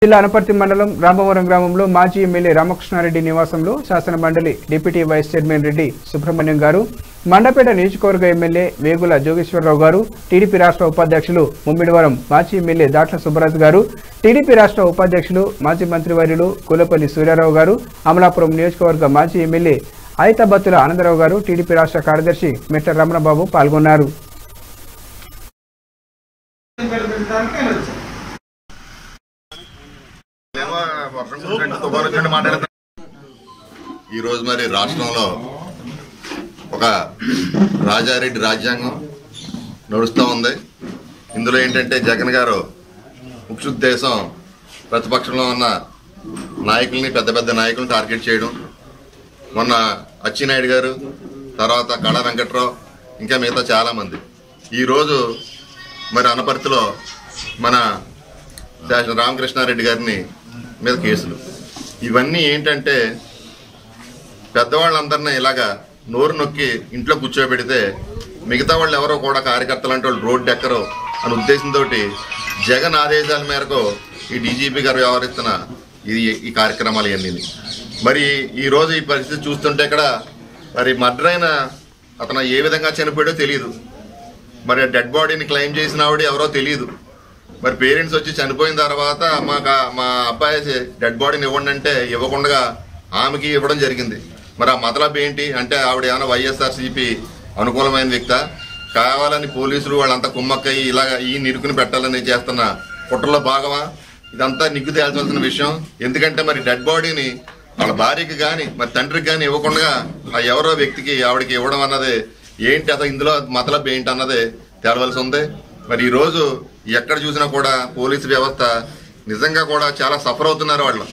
జిల్లా అనపర్తి మండలం రామవరం గ్రామంలో మాజీ ఎమ్మెల్యే రామకృష్ణారెడ్డి నివాసంలో శాసన మండలి deputy vice chairman Reddy Subrahmanyam గారు మండపేట నియోజకవర్గ ఎమ్మెల్యే వేగుల జోగేశ్వరరావు గారు టీడీపీ రాష్ట్ర ఉపాధ్యక్షులు ముమ్మిడివరం మాజీ ఎమ్మెల్యే దాట్ల సుబ్బరాజు గారు టీడీపీ రాష్ట్ర ఉపాధ్యక్షులు మాజీ మంత్రివర్యులు కులపల్లి సూర్యారావు గారు అమలాపురం నియోజకవర్గ మాజీ ఎమ్మెల్యే ఐతబత్తుల ఆనందరావు గారు టీడీపీ రాష్ట్ర కార్యదర్శి మెట్ట రమణబాబు పాల్గొన్నారు ఏమో వర్షం కురిసినట్టు తుఫాను వచ్చినట్టు మాట్లాడుతున్నా. ఈ రోజు మరి రాష్ట్రంలో ఒక రాజారెడ్డి రాజ్యాంగం నడుస్తూ ఉంది ఇందులో ఏంటంటే జగన్ గారు ముఖ్యోద్దేశం ప్రతిపక్షంలో ఉన్న నాయకుల్ని పెద్ద పెద్ద నాయకులను టార్గెట్ చేయడం మొన్న అచ్చినాయుడు గారు తర్వాత కళ వెంకట్రావు ఇంకా మిగతా చాలా మంది ఈరోజు మరి అనపర్తిలో మన శాసన రామకృష్ణారెడ్డి గారిని మీద కేసులు ఇవన్నీ ఏంటంటే పెద్దవాళ్ళందరినీ ఇలాగా నోరు నొక్కి ఇంట్లో కూర్చోబెడితే మిగతా వాళ్ళు ఎవరో కూడా కార్యకర్తలు అంటే వాళ్ళు రోడ్డు ఎక్కరు అనే ఉద్దేశంతో జగన్ ఆదేశాల మేరకు ఈ డీజీపీ గారు వ్యవహరిస్తున్న ఇది ఈ కార్యక్రమాలు ఇవన్నీ మరి ఈ రోజు ఈ పరిస్థితి చూస్తుంటే ఇక్కడ మరి మర్డర్ అయిన అతను ఏ విధంగా చనిపోయాడో తెలియదు మరి ఆ డెడ్ బాడీని క్లెయిమ్ చేసిన ఆవిడ ఎవరో తెలియదు మరి పేరెంట్స్ వచ్చి చనిపోయిన తర్వాత మా మా అబ్బాయి డెడ్ బాడీని ఇవ్వండి అంటే ఇవ్వకుండా ఆమెకి ఇవ్వడం జరిగింది మరి ఆ మతలబ్ ఏంటి అంటే ఆవిడ ఏమైనా వైఎస్ఆర్ సిపి అనుకూలమైన వ్యక్త కావాలని పోలీసులు వాళ్ళంతా కుమ్మక్కయ్యి ఇలాగ ఈ నిరుకుని పెట్టాలని చేస్తున్న కుట్రలో భాగమా ఇదంతా నిగ్గు తేల్చాల్సిన విషయం ఎందుకంటే మరి డెడ్ బాడీని వాళ్ళ భార్యకి కానీ మరి తండ్రికి కానీ ఇవ్వకుండా ఆ ఎవరో వ్యక్తికి ఆవిడకి ఇవ్వడం అన్నది ఏంటి అసలు ఇందులో మతలబ్ ఏంటి అన్నది తేలవలసి ఉంది మరి ఈ రోజు ఎక్కడ చూసినా కూడా పోలీసు వ్యవస్థ నిజంగా కూడా చాలా సఫర్ అవుతున్నారు వాళ్ళు